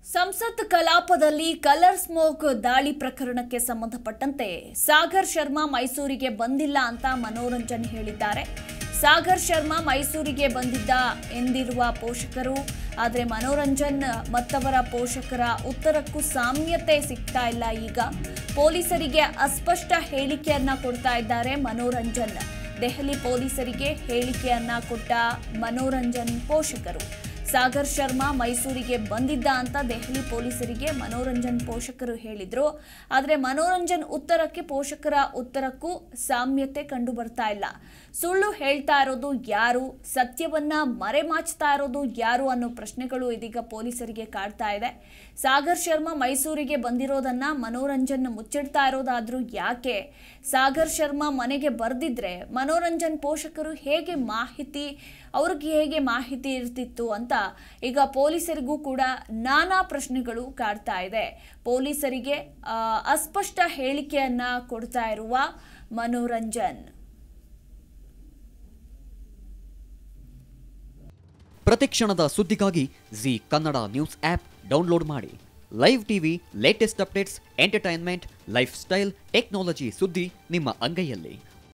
ಸಂಸತ್ ಕಲಾಪದಲ್ಲಿ colour smoke ದಾಳಿ ಪ್ರಕರಣಕ್ಕೆ ಸಂಬಂಧಪಟ್ಟಂತೆ ಸಾಗರ್ ಶರ್ಮಾ ಮೈಸೂರಿಗೆ ಬಂದಿಲ್ಲ ಅಂತ ಮನೋರಂಜನ್ ಹೇಳಿದ್ದಾರೆ ಸಾಗರ್ ಶರ್ಮಾ ಮೈಸೂರಿಗೆ ಬಂದಿದ್ದ ಎಂದಿರುವ ಪೋಷಕರು ಆದರೆ ಮನೋರಂಜನ್ ಮತ್ತವರ ಪೋಷಕರ ಉತ್ತರಕ್ಕೂ ಸಾಮ್ಯತೆ ಸಿಗ್ತಾ ಇಲ್ಲ ಈಗ ಪೊಲೀಸರಿಗೆ ಅಸ್ಪಷ್ಟ ಹೇಳಿಕೆಯನ್ನ ಕೊಡ್ತಾ ಇದ್ದಾರೆ ಮನೋರಂಜನ್ ದೆಹಲಿ ಪೊಲೀಸರಿಗೆ ಹೇಳಿಕೆಯನ್ನ ಕೊಟ್ಟ ಮನೋರಂಜನ್ ಪೋಷಕರು ಸಾಗರ್ ಶರ್ಮಾ ಮೈಸೂರಿಗೆ ಬಂದಿದ್ದ ಅಂತ ದೆಹಲಿ ಪೊಲೀಸರಿಗೆ ಮನೋರಂಜನ್ ಪೋಷಕರು ಹೇಳಿದ್ರು ಆದರೆ ಮನೋರಂಜನ್ ಉತ್ತರಕ್ಕೆ ಪೋಷಕರ ಉತ್ತರಕ್ಕೂ ಸಾಮ್ಯತೆ ಕಂಡು ಬರ್ತಾ ಇಲ್ಲ ಸುಳ್ಳು ಹೇಳ್ತಾ ಇರೋದು ಯಾರು ಸತ್ಯವನ್ನ ಮರೆಮಾಚ್ತಾ ಇರೋದು ಯಾರು ಅನ್ನೋ ಪ್ರಶ್ನೆಗಳು ಇದೀಗ ಪೊಲೀಸರಿಗೆ ಕಾಡ್ತಾ ಇದೆ ಸಾಗರ್ ಶರ್ಮಾ ಮೈಸೂರಿಗೆ ಬಂದಿರೋದನ್ನ ಮನೋರಂಜನ್ ಮುಚ್ಚಿಡ್ತಾ ಇರೋದಾದ್ರೂ ಯಾಕೆ ಸಾಗರ್ ಶರ್ಮಾ ಮನೆಗೆ ಬರ್ದಿದ್ರೆ ಮನೋರಂಜನ್ ಪೋಷಕರು ಹೇಗೆ ಮಾಹಿತಿ ಅವ್ರಿಗೆ ಹೇಗೆ ಮಾಹಿತಿ ಇರ್ತಿತ್ತು ಅಂತ ಈಗ ಪೊಲೀಸರಿಗೂ ಕೂಡ ನಾನಾ ಪ್ರಶ್ನೆಗಳು ಕಾಡ್ತಾ ಇದೆ ಪೊಲೀಸರಿಗೆ ಆ, ಅಸ್ಪಷ್ಟ ಹೇಳಿಕೆಯನ್ನ ಕೊಡ್ತಾ ಇರುವ ಮನೋರಂಜನ್ ಪ್ರತಿಕ್ಷಣದ ಸುದ್ದಿಗಾಗಿ Zee Kannada news app download ಮಾಡಿ live TV latest updates entertainment lifestyle technology ಸುದ್ದಿ ನಿಮ್ಮ ಅಂಗೈಯಲ್ಲಿ